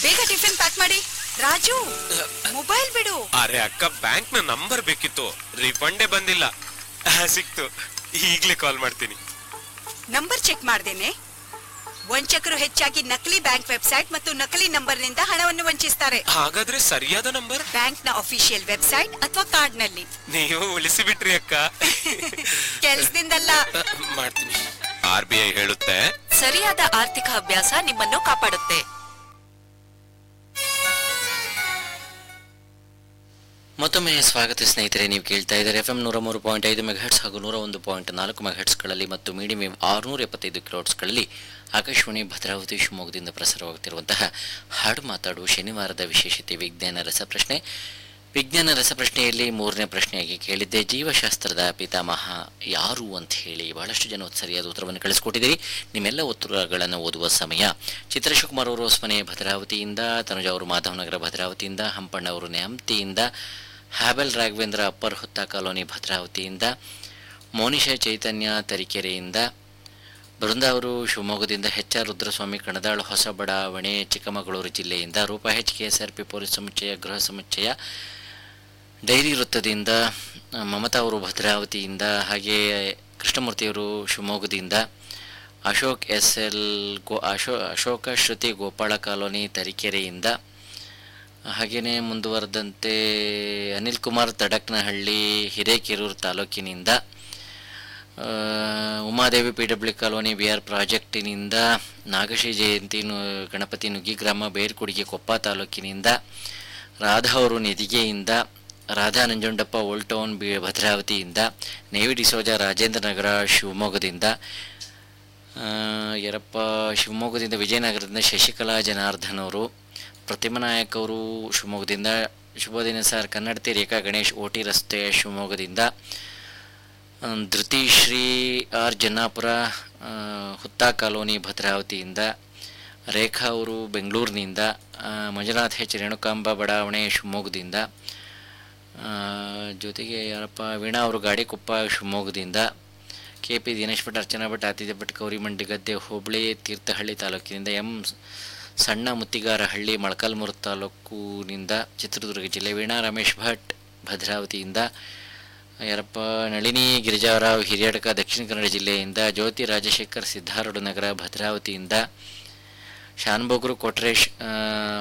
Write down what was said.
ಬೇಗ tiffin pack ಮಾಡಿ Raju mobile ಬಿಡು ಅರೆ ಅಕ್ಕ ಬ್ಯಾಂಕ್ ನ ನಂಬರ್ ಬೇಕಿತ್ತು ರಿಫಂಡೇ ಬಂದಿಲ್ಲ ಆ, ಸಿಕ್ತು ಈಗ್ಲೇ ಕಾಲ್ ಮಾಡ್ತೀನಿ ನಂಬರ್ ಚೆಕ್ ಮಾಡ್ದೇನೆ ವಂಚಕರು ಹೆಚ್ಚಾಗಿ ನಕಲಿ ಬ್ಯಾಂಕ್ ವೆಬ್ಸೈಟ್ ಮತ್ತು ನಕಲಿ ನಂಬರ್ನಿಂದ ಹಣವನ್ನು ವಂಚಿಸ್ತಾರೆ ಹಾಗಾದ್ರೆ ಸರಿಯಾದ ನಂಬರ್ ಬ್ಯಾಂಕ್ನ ಅಫಿಷಿಯಲ್ ವೆಬ್ಸೈಟ್ ಅಥವಾ ಕಾರ್ಡ್ನಲ್ಲಿ ನೀವು ಉಳಿಸಿ ಬಿಟ್ರಿ ಅಕ್ಕ ಕೆಲ್ಸದಿಂದಲ್ಲ ಆ, ಮಾಡ್ತೀನಿ ಆರ್ ಬಿ ಐ ಹೇಳುತ್ತೆ ಸರಿಯಾದ ಆರ್ಥಿಕ ಅಭ್ಯಾಸ ನಿಮ್ಮನ್ನು ಕಾಪಾಡುತ್ತೆ ಮತ್ತೊಮ್ಮೆ ಸ್ವಾಗತ ಸ್ನೇಹಿತರೆ ನೀವು ಕೇಳ್ತಾ ಇದ್ದಾರೆ ಎಫ್ ಎಂ ನೂರ ಮೂರು ಪಾಯಿಂಟ್ ಐದು ಮೆಗಾಹೆಟ್ಸ್ ಹಾಗೂ ನೂರ ಒಂದು ಪಾಯಿಂಟ್ ನಾಲ್ಕು ಮೆಗಾಹೆಟ್ಸ್ಗಳಲ್ಲಿ ಮತ್ತು ಮೀಡಿಯಂ ವೇವ್ ಆರುನೂರ ಎಪ್ಪತ್ತೈದು ಕಿಲೋಟ್ಸ್ಗಳಲ್ಲಿ ಆಕಾಶವಾಣಿ ಭದ್ರಾವತಿ ಶಿವಮೊಗ್ಗದಿಂದ ಪ್ರಸಾರವಾಗುತ್ತಿರುವಂತಹ ಹಾಡು ಮಾತಾಡುವ ಶನಿವಾರದ ವಿಶೇಷತೆ ವಿಜ್ಞಾನ ರಸಪ್ರಶ್ನೆ ವಿಜ್ಞಾನ ರಸಪ್ರಶ್ನೆಯಲ್ಲಿ ಮೂರನೇ ಪ್ರಶ್ನೆಯಾಗಿ ಕೇಳಿದ್ದೆ ಜೀವಶಾಸ್ತ್ರದ ಪಿತಾಮಹ ಯಾರು ಅಂತ ಹೇಳಿ ಬಹಳಷ್ಟು ಜನ ಸರಿಯಾದ ಉತ್ತರವನ್ನು ಕಳಿಸ್ಕೊಟ್ಟಿದ್ದೀರಿ ನಿಮ್ಮೆಲ್ಲ ಉತ್ತರಗಳನ್ನು ಓದುವ ಸಮಯ ಚಿತ್ರಶಿವಕುಮಾರ್ ಅವರು ಹೊಸಮನೆ ಭದ್ರಾವತಿಯಿಂದ ತನುಜ ಅವರು ಮಾಧವನಗರ ಭದ್ರಾವತಿಯಿಂದ ಹಂಪಣ್ಣ ಅವರು ನ್ಯಾಮತಿಯಿಂದ ಹ್ಯಾಬೆಲ್ ರಾಘವೇಂದ್ರ ಅಪ್ಪರ್ ಹುತ್ತ ಕಾಲೋನಿ ಭದ್ರಾವತಿಯಿಂದ ಮೋನಿಶಾ ಚೈತನ್ಯ ತರೀಕೆರೆಯಿಂದ ಬೃಂದ ಅವರು ಶಿವಮೊಗ್ಗದಿಂದ ಎಚ್ ಆರ್ ರುದ್ರಸ್ವಾಮಿ ಕಣದಾಳು ಹೊಸ ಬಡಾವಣೆ ಚಿಕ್ಕಮಗಳೂರು ಜಿಲ್ಲೆಯಿಂದ Roopa H K S R P police ಸಮುಚ್ಚಯ ಗೃಹ ಸಮುಚ್ಚಯ ಡೈರಿ ವೃತ್ತದಿಂದ ಆ, ಮಮತಾ ಅವರು ಭದ್ರಾವತಿಯಿಂದ ಹಾಗೆ ಕೃಷ್ಣಮೂರ್ತಿಯವರು ಶಿವಮೊಗ್ಗದಿಂದ ಅಶೋಕ್ ಎಸ್ ಎಲ್ ಗೋ ಅಶೋ ಅಶೋಕ ಶ್ರುತಿ ಗೋಪಾಳ ಕಾಲೋನಿ ತರೀಕೆರೆಯಿಂದ ಹಾಗೆಯೇ ಮುಂದುವರೆದಂತೆ ಅನಿಲ್ ಕುಮಾರ್ ತಡಕ್ನಹಳ್ಳಿ ಹಿರೇಕೆರೂರು ತಾಲೂಕಿನಿಂದ ಆ, Umadevi P W colony B R ಪ್ರಾಜೆಕ್ಟಿನಿಂದ ನಾಗಶ್ರೀ ಜಯಂತಿ ನು ಗಣಪತಿ ನುಗ್ಗಿಗ್ರಾಮ ಬೇರ್ಕುಡಿಗೆ ಕೊಪ್ಪ ತಾಲೂಕಿನಿಂದ ರಾಧಾ ಅವರು ನಿಧಿಗೆಯಿಂದ Radha Nanjundappa old town B ಭದ್ರಾವತಿಯಿಂದ ನೇವಿ ಡಿಸೋಜ ರಾಜೇಂದ್ರ ನಗರ ಶಿವಮೊಗ್ಗದಿಂದ ಆ, ಯರಪ್ಪ ಶಿವಮೊಗ್ಗದಿಂದ ವಿಜಯನಗರದಿಂದ ಶಶಿಕಲಾ ಜನಾರ್ದನ್ ಅವರು ಪ್ರತಿಮಾ ನಾಯಕ್ ಅವರು ಶಿವಮೊಗ್ಗದಿಂದ ಶುಭ ದಿನ ಸರ್ ಕನ್ನಡತಿ ರೇಖಾ ಗಣೇಶ್ ಓಟಿ ರಸ್ತೆ ಶಿವಮೊಗ್ಗದಿಂದ ಆ, ಧೃತಿಶ್ರೀ ಆರ್ ಜನ್ನಾಪುರ ಆ, ಹುತ್ತಾ ಕಾಲೋನಿ ಭದ್ರಾವತಿಯಿಂದ ರೇಖಾ ಅವರು ಬೆಂಗಳೂರಿನಿಂದ ಆ, ಮಂಜುನಾಥ್ ಹೆಚ್ ರೇಣುಕಾಂಬ ಬಡಾವಣೆ ಶಿವಮೊಗ್ಗದಿಂದ ಆ, ಜೊತೆಗೆ ಯಾರಪ್ಪ ವೀಣಾ ಅವರು ಗಾಡಿಕೊಪ್ಪ ಶಿವಮೊಗ್ಗದಿಂದ ಕೆ ಪಿ ದಿನೇಶ್ ಭಟ್ ಅರ್ಚನಾ ಭಟ್ ಆತಿಥ್ಯ ಭಟ್ ಗೌರಿಮಂಡಿ ಗದ್ದೆ ಹೋಬಳಿ ತೀರ್ಥಹಳ್ಳಿ ತಾಲೂಕಿನಿಂದ ಎಂ ಸಣ್ಣ ಮುತ್ತಿಗಾರಹಳ್ಳಿ ಮೊಳಕಾಲ್ಮೂರು ತಾಲೂಕಿನಿಂದ ಚಿತ್ರದುರ್ಗ ಜಿಲ್ಲೆ ವೀಣಾ ರಮೇಶ್ ಭಟ್ ಭದ್ರಾವತಿಯಿಂದ ಯಾರಪ್ಪ ನಳಿನಿ ಗಿರಿಜಾರಾವ್ ಹಿರಿಯಡ್ಕ ದಕ್ಷಿಣ ಕನ್ನಡ ಜಿಲ್ಲೆಯಿಂದ ಜ್ಯೋತಿ ರಾಜಶೇಖರ್ ಸಿದ್ಧಾರೂಢ ನಗರ ಭದ್ರಾವತಿಯಿಂದ ಶಾನ್ಭೋಗ್ರು ಕೊಟ್ರೇಶ್ ಆ,